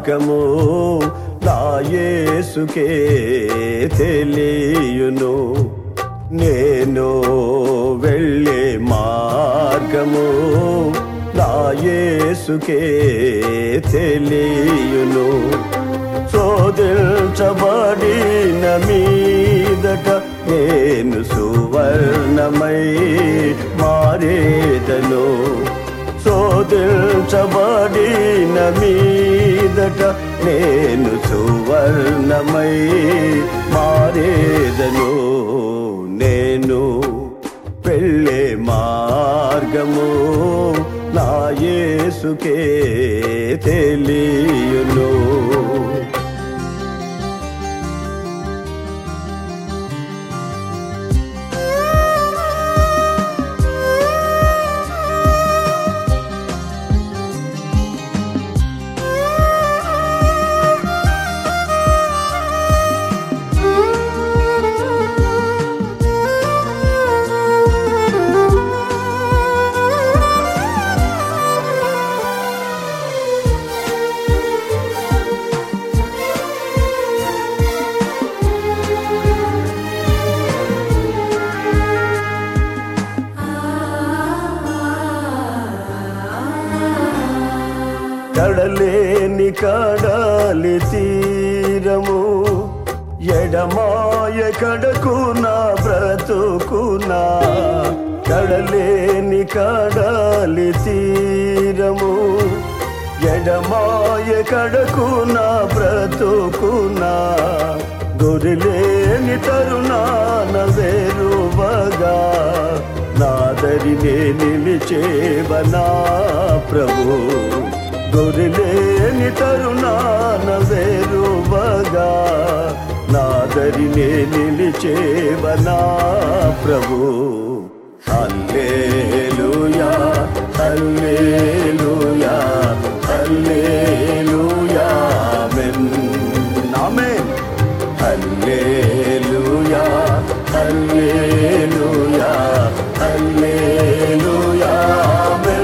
మార్గము నా యేసుకే తెలియును నేను వెళ్ళే మార్గము నా యేసుకే తెలియును శోధించబడిన మీదట నేను సువర్ణమై మారేదను శోధించబడిన మీదట నేను సువర్ణమై మారేదను నేను వెళ్ళే మార్గము నా యేసుకే తెలియును కడలేని కడలి తీరము ఎడమాయ కడకు నా బ్రతుకునా కడలేని కడలి తీరము ఎడమాయ కడకు నా బ్రతుకునా గురిలేని తరుణాన వేరువగా నాదరినే నిలిచేవనా ప్రభు గొరిలేని తరుణాన వేరువగా నాదరినే నిలిచేవనా ప్రభు hallelujah hallelujah hallelujah amen amen hallelujah hallelujah hallelujah amen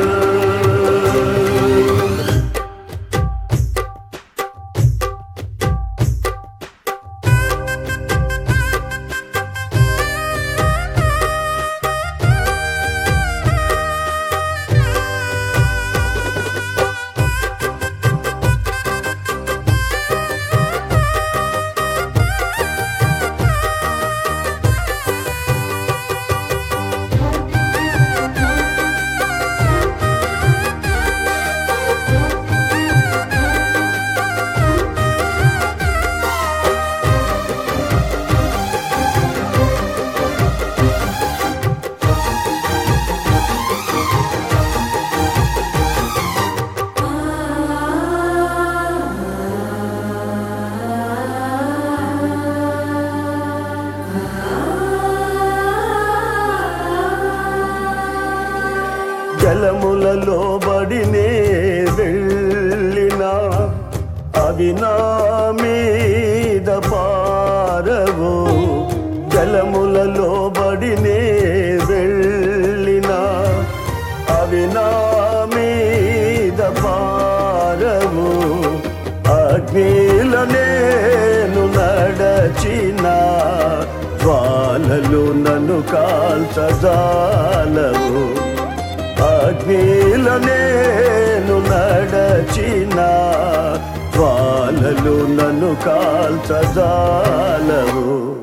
జలములలో బడినే వెళ్ళిన అవి నా మీద పారవు జలములలో బడినే వెళ్ళిన అవి నా మీద పారవు అగ్నిల నేను నడచిన జ్వాలలు నన్ను కాల్చజాలవు అగ్నిల నేను నడచిన జ్వాలలు నన్ను కాల్చజాలవు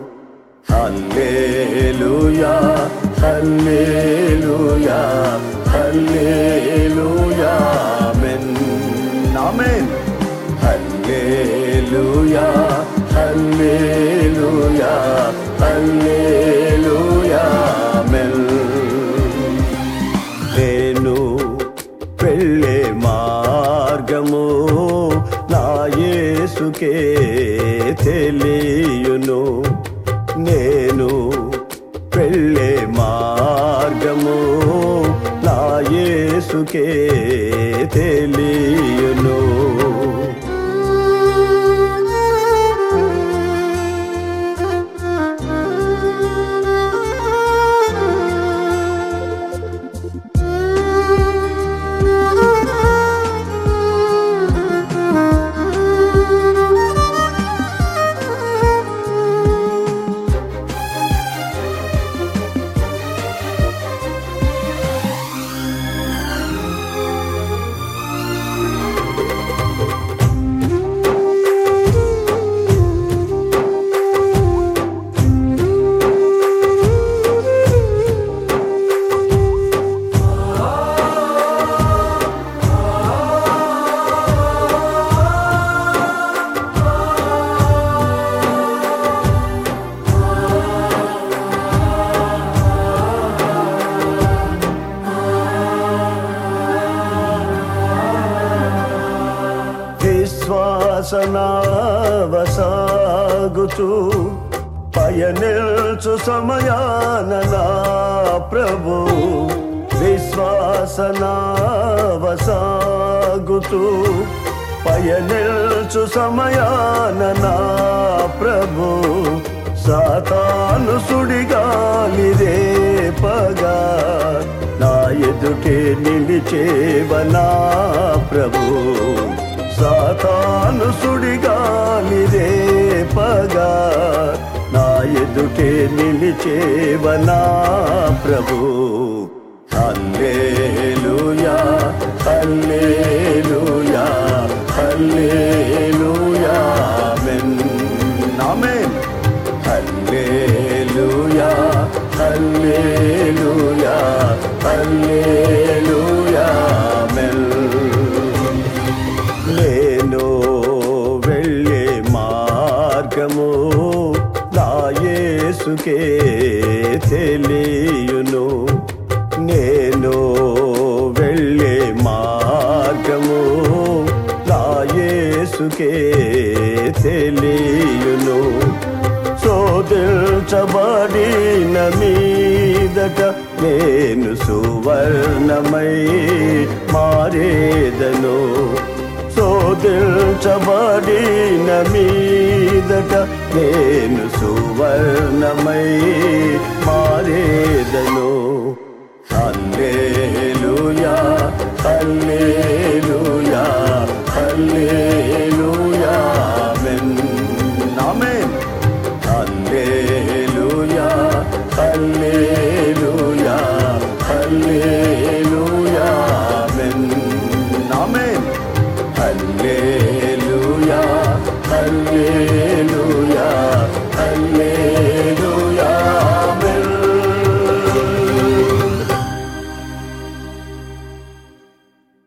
hallelujah hallelujah hallelujah amen amen hallelujah hallelujah hallelujah amen నేను వెళ్ళే మార్గము నా యేసుకే తెలియును నేను వెళ్ళే మార్గము నా యేసుకే తెలియును సాగుచు పయనిల్చు సమయాన నా ప్రభు విశ్వాసనావసాగుచు పయనిల్చు సమయాన నా ప్రభు సాతాను సుడిగాలి రేపగా నా ఎదుటే నిలిచేవనా ప్రభు సాతాను సుడిగాలి రేపగా నా ఎదుటే నిలిచేవనా ప్రభు hallelujah hallelujah hallelujah amen amen hallelujah hallelujah hallelujah amen నేను వెళ్ళే మార్గము నా యేసుకే తెలియును నేను వెళ్ళే మార్గము నా యేసుకే తెలియును శోధించబడిన మీదట నేను సువర్ణమై మారేదను శోధించబడిన మీదట నేను సువర్ణమై మారేదను హల్లేలూయా హల్లేలూయా హల్లే